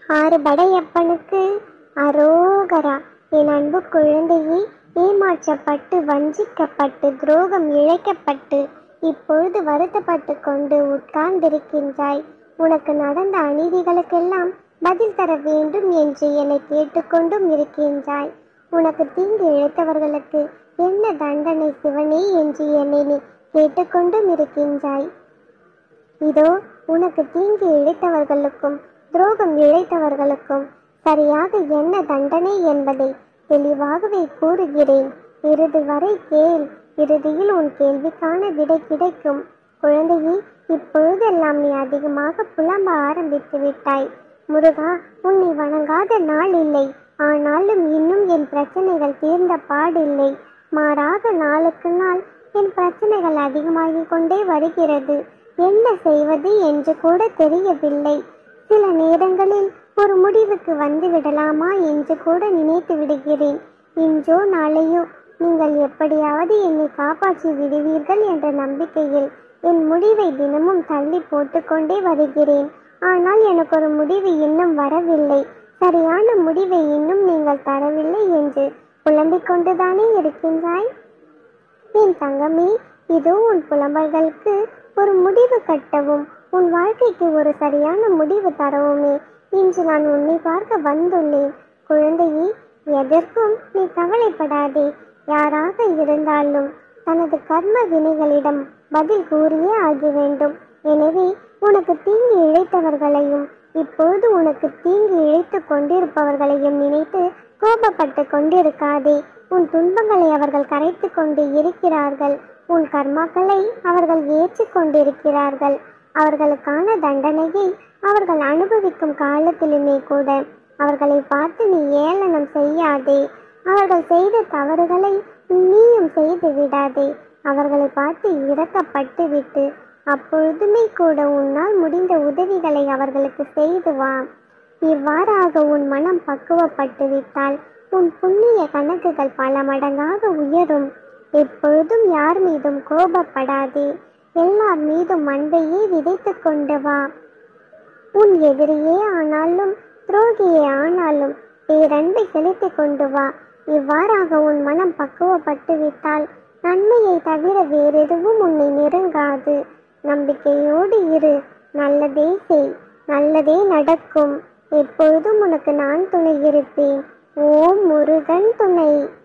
ஆறு படையப்பனுக்கு அரோகரா என் அன்பு குழந்தையே ஏமாற்றப்பட்டு வஞ்சிக்கப்பட்டு துரோகம் இழைக்கப்பட்டு இப்பொழுது வருத்தப்பட்டு கொண்டு உட்கார்ந்திருக்கின்றாய் உனக்கு நடந்த அநீதிகளுக்கெல்லாம் பதில் தர வேண்டும் என்று என்னை கேட்டுக்கொண்டும் இருக்கின்றாய் உனக்கு தீங்கு இழைத்தவர்களுக்கு என்ன தண்டனை சிவனே என்று என்னை நீ கேட்டுக்கொண்டும் இருக்கின்றாய் இதோ உனக்கு தீங்கு இழைத்தவர்களுக்கும் துரோகம் இழைத்தவர்களுக்கும் சரியாக என்ன தண்டனை என்பதை தெளிவாகவே கூறுகிறேன் இறுதி வரை கேள் இறுதியில் உன் கேள்விக்கான விடை கிடைக்கும் குழந்தையே இப்பொழுதெல்லாம் நீ அதிகமாக புலம்ப ஆரம்பித்து விட்டாய் முருகா உன்னை வணங்காத நாள் இல்லை ஆனாலும் இன்னும் என் பிரச்சனைகள் தீர்ந்த பாடில்லை மாறாக நாளுக்கு நாள் என் பிரச்சனைகள் அதிகமாகிக் கொண்டே வருகிறது என்ன செய்வது என்று கூட தெரியவில்லை சில நேரங்களில் ஒரு முடிவுக்கு வந்து விடலாமா என்று கூட நினைத்து விடுகிறேன் இன்றோ நாளையோ நீங்கள் எப்படியாவது என்னை காப்பாற்றி விடுவீர்கள் என்ற நம்பிக்கையில் என் முடிவை தினமும் தள்ளி போட்டுக்கொண்டே வருகிறேன் ஆனால் எனக்கு ஒரு முடிவு இன்னும் வரவில்லை சரியான முடிவை இன்னும் நீங்கள் தரவில்லை என்று புலம்பிக் கொண்டுதானே இருக்கின்றாய் என் தங்கமே இதோ உன் புலம்பல்களுக்கு ஒரு முடிவு கட்டவும் உன் வாழ்க்கைக்கு ஒரு சரியான முடிவு தரவுமே இன்று நான் உன்னை பார்க்க வந்துள்ளேன் குழந்தையே எதற்கும் நீ கவலைப்படாதே யாராக இருந்தாலும் தனது கர்ம வினைகளிடம் பதில் கூறியே ஆக வேண்டும் எனவே உனக்கு தீங்கு இழைத்தவர்களையும் இப்பொழுது உனக்கு தீங்கு இழைத்து கொண்டிருப்பவர்களையும் நினைத்து கோபப்பட்டு கொண்டிருக்காதே உன் துன்பங்களை அவர்கள் கரைத்து கொண்டு இருக்கிறார்கள் உன் கர்மாக்களை அவர்கள் ஏற்று கொண்டிருக்கிறார்கள் அவர்களுக்கான தண்டனையை அவர்கள் அனுபவிக்கும் காலத்திலுமே கூட அவர்களை பார்த்து நீ ஏளனம் செய்யாதே அவர்கள் செய்த தவறுகளை நீயும் செய்து விடாதே அவர்களை பார்த்து இறக்கப்பட்டு விட்டு அப்பொழுதுமே கூட உன்னால் முடிந்த உதவிகளை அவர்களுக்கு செய்து வா இவ்வாறாக உன் மனம் பக்குவப்பட்டு விட்டால் உன் புண்ணிய கணக்குகள் பல மடங்காக உயரும் எப்பொழுதும் யார் மீதும் கோபப்படாதே எல்லார் மீதும் அன்பையே விதைத்து கொண்டு வா உன் எதிரியே ஆனாலும் துரோகியே ஆனாலும் பேரன்பை செலுத்திக் கொண்டு வா இவ்வாறாக உன் மனம் பக்குவப்பட்டு விட்டால் நன்மையை தவிர வேறெதுவும் உன்னை நெருங்காது நம்பிக்கையோடு இரு நல்லதே செய் நல்லதே நடக்கும் எப்பொழுதும் உனக்கு நான் துணை இருப்பேன் ஓம் முருகன் துணை